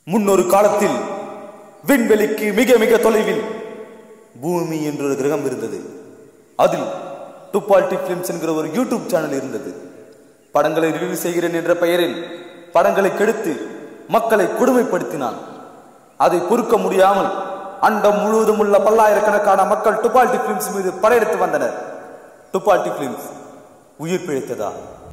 முன்னொரு காலத்தில் விண்வெளிக்கு மிக மிக தொலைவில் பூமி என்ற ஒரு கிரகம் இருந்தது அதில் டுப்பால்டி பிலிம்ஸ் என்கிற ஒரு யூடியூப் சேனல் இருந்தது படங்களை ரிவ்யூ செய்கிறேன் என்ற பெயரில் படங்களை கெடுத்து மக்களை கொடுமைப்படுத்தினான் அதை பொறுக்க முடியாமல் அண்டம் முழுவதும் உள்ள பல்லாயிரக்கணக்கான மக்கள் டுப்பால்டி பிலிம்ஸ் மீது படையெடுத்து வந்தனர் டுப்பால்டி பிலிம்ஸ் உயிர் பிழைத்ததா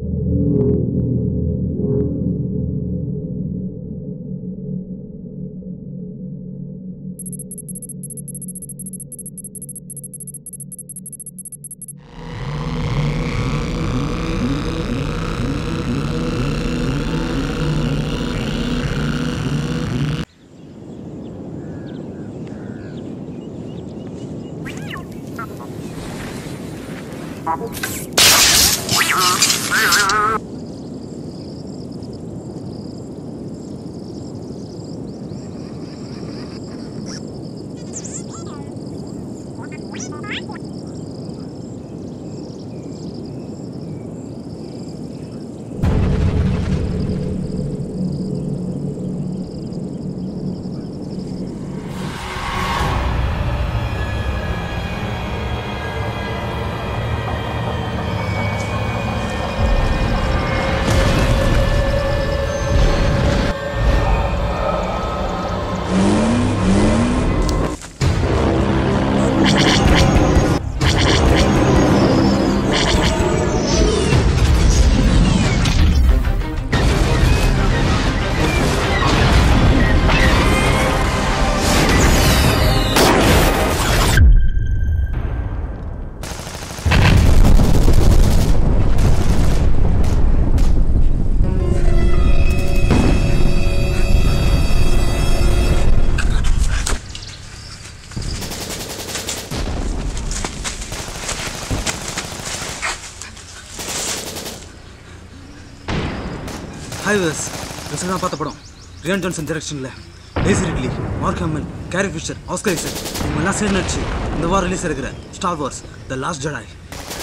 ஹாய் வஸ் ரசனா பார்த்த படம் ரியான் ஜான்சன் டைரக்ஷனில் Daisy Ridley Mark Hamill Carrie Fisher Oscar Isaac இவங்க எல்லாம் சேர்ந்து நடிச்சு இந்த வாரம் ரிலீஸ் இருக்கிற Star Wars the Last Jedi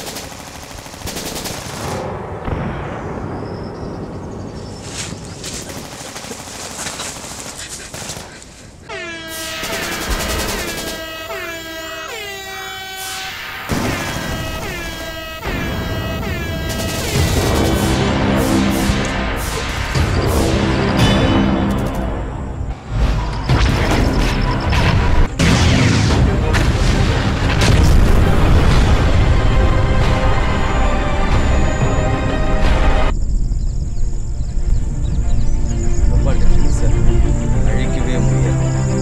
ரொம்ப டென்ஷன் சார் அழிக்கவே முடியாது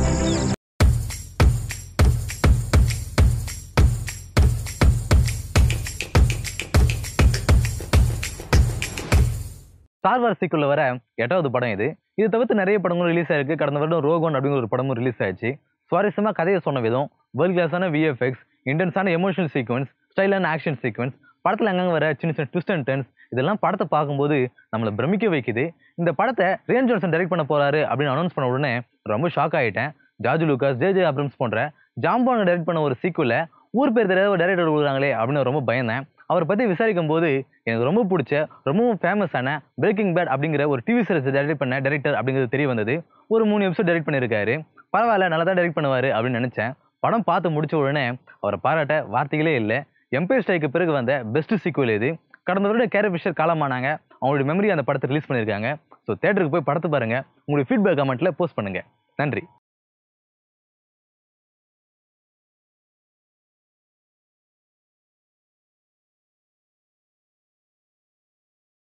ஸ்டார் வார் சீக்குள்ள வர எட்டாவது படம் இது இது தவிர்த்து நிறைய படங்களும் ரிலீஸ் ஆயிருக்கு கடந்த வருடம் ரோகோன் அப்படிங்கிற ஒரு படமும் ரிலீஸ் ஆயிடுச்சு சுவாரஸ்யமா கதையை சொன்ன விதம் வேர்ல்ட் கிளாஸான விஎஃப்எக்ஸ் இன்டென்ஸான எமோஷனல் சீக்வன்ஸ் ஸ்டைலான ஆக்ஷன் சீக்வன்ஸ் படத்துல அங்கங்க வர சின்ன சின்ன ட்விஸ்ட் அண்ட் டர்ன்ஸ் இதெல்லாம் படத்தை பார்க்கும்போது நம்மளை பிரமிக்க வைக்குது இந்த படத்தை ரியன் ஜான்சன் டைரக்ட் பண்ண போறாரு அப்படின்னு அனௌன்ஸ் பண்ண உடனே ரொம்ப ஷாக் ஆயிட்டேன் George Lucas J J Abrams போன்ற ஜாம்பான் டைரக்ட் பண்ண ஒரு சீக்குவல ஊர் பேர் தெரியாத ஒரு டைரக்டர் கொடுக்குறாங்களே அப்படின்னு ரொம்ப பயந்தேன் அவரை பத்தி விசாரிக்கும் போது எனக்கு ரொம்ப பிடிச்ச ரொம்பவும் ஃபேமஸான பிரேக்கிங் பேட் அப்படிங்கிற ஒரு டிவி சீரிஸ் டைரக்ட் பண்ண டைரக்டர் அப்படிங்கிறது தெரிய வந்தது ஒரு மூணு எபிசோட் டைரக்ட் பண்ணியிருக்காரு பரவாயில்ல நல்லா தான் டைரக்ட் பண்ணுவாரு அப்படின்னு நினைச்சேன் படம் பார்த்து முடிச்ச உடனே அவரை பாராட்ட வார்த்தைகளே இல்லை எம்பையர் ஸ்ட்ரைக்கு பிறகு வந்த பெஸ்ட் சீக்குவல் இது கடந்த வருடம் கேரி ஃபிஷர் காலமானாங்க அவங்களுடைய மெமரி அந்த படத்தை ரிலீஸ் பண்ணியிருக்காங்க ஸோ தேட்டருக்கு போய் படத்தை பாருங்க உங்களுடைய ஃபீட்பேக் கமெண்ட்ல போஸ்ட் பண்ணுங்க நன்றி